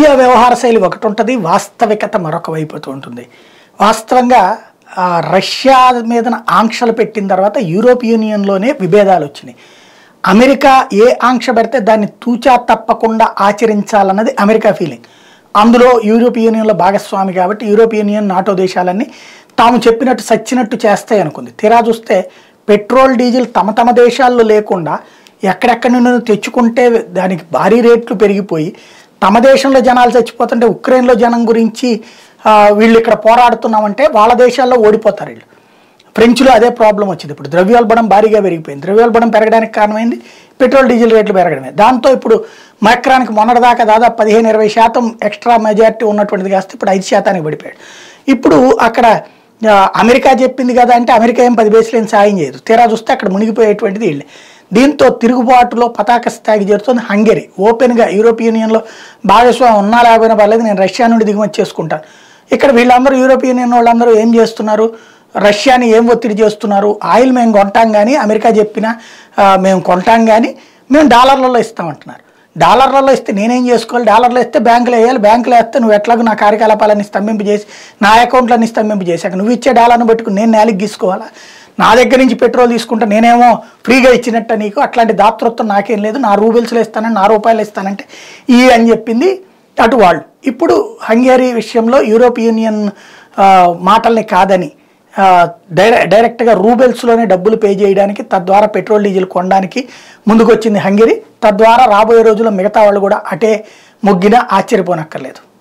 media వ్యవహార శైలి ఒకటి ఉంటుంది వాస్తవికత మరొక వైపు ఉంటుంది వాస్తవంగా ఆ, రష్యా మీద ఆంక్షలు పెట్టిన తర్వాత యూరోప్ యూనియన్లోనే విభేదాలు వచ్చినాయి అమెరికా ఏ ఆంక్ష పెడితే దాన్ని తూచా తప్పకుండా ఆచరించాలన్నది అమెరికా ఫీలింగ్ అందులో యూరోప్ యూనియన్లో భాగస్వామి కాబట్టి యూరోప్ యూనియన్ నాటో దేశాలన్నీ తాము చెప్పినట్టు సచ్చినట్టు చేస్తాయి అనుకుంది తీరా చూస్తే పెట్రోల్ డీజిల్ తమ తమ దేశాల్లో లేకుండా ఎక్కడెక్కడి నుండి తెచ్చుకుంటే దానికి భారీ రేట్లు పెరిగిపోయి తమ దేశంలో జనాలు చచ్చిపోతుంటే ఉక్రెయిన్లో జనం గురించి ఆ, వీళ్ళు ఇక్కడ పోరాడుతున్నామంటే వాళ్ళ దేశాల్లో ఓడిపోతారు వీళ్ళు ఫ్రెంచ్లో అదే ప్రాబ్లం వచ్చింది ఇప్పుడు ద్రవ్యోల్బణం భారీగా పెరిగిపోయింది ద్రవ్యోల్బణం పెరగడానికి కారణమైంది పెట్రోల్ డీజిల్ రేట్లు పెరగడమే దాంతో ఇప్పుడు మైక్రానికి మొన్నటిదాకా దాదాపు పదిహేను ఇరవై శాతం ఎక్స్ట్రా మెజారిటీ ఉన్నటువంటిది కాస్త ఇప్పుడు ఐదు శాతానికి పడిపోయాడు ఇప్పుడు అక్కడ ఆ, అమెరికా చెప్పింది కదా అంటే అమెరికా ఏం పది బేసులేం సాయం చేయదు తీరా చూస్తే అక్కడ మునిగిపోయేటువంటిది వీళ్ళే దీంతో తిరుగుబాటులో పతాక స్థాయికి చేరుతుంది హంగరీ ఓపెన్గా యూరోప్ యూనియన్లో భాగస్వామి ఉన్నా లేకపోయినా పర్లేదు నేను రష్యా నుండి దిగుమతి చేసుకుంటాను ఇక్కడ వీళ్ళందరూ యూరోప్ యూనియన్ వాళ్ళందరూ ఏం చేస్తున్నారు రష్యాని ఏం ఒత్తిడి చేస్తున్నారు ఆయిల్ మేము కొంటాం కానీ అమెరికా చెప్పినా ఆ, మేము కొంటాం కానీ మేము డాలర్లలో ఇస్తామంటున్నారు డాలర్లలో ఇస్తే నేనేం చేసుకోవాలి డాలర్లో ఇస్తే బ్యాంకులో వేయాలి బ్యాంకులో వేస్తే నువ్వు ఎట్లాగో నా కార్యకలాపాలన్నీ స్తంభింపు చేసి నా అకౌంట్లన్నీ స్తంభింపు చేశాక నువ్వు ఇచ్చే డాలర్ను పెట్టుకుని నేను నేలకి గీసుకోవాలా నా దగ్గర నుంచి పెట్రోల్ తీసుకుంటే నేనేమో ఫ్రీగా ఇచ్చినట్ట నీకు అట్లాంటి దాతృత్వం నాకేం లేదు నా రూబిల్స్లో ఇస్తానని నా రూపాయలు ఇస్తానంటే ఈ అని చెప్పింది అటు వాళ్ళు ఇప్పుడు హంగేరీ విషయంలో యూరోప్ యూనియన్ ఆ, మాటల్ని కాదని ఆ, డైరె డైరెక్ట్గా రూబెల్స్లోనే డబ్బులు పే చేయడానికి తద్వారా పెట్రోల్ డీజిల్ కొనడానికి ముందుకొచ్చింది హంగేరీ తద్వారా రాబోయే రోజుల్లో మిగతా వాళ్ళు కూడా అటే మొగ్గినా ఆశ్చర్యపోనక్కర్లేదు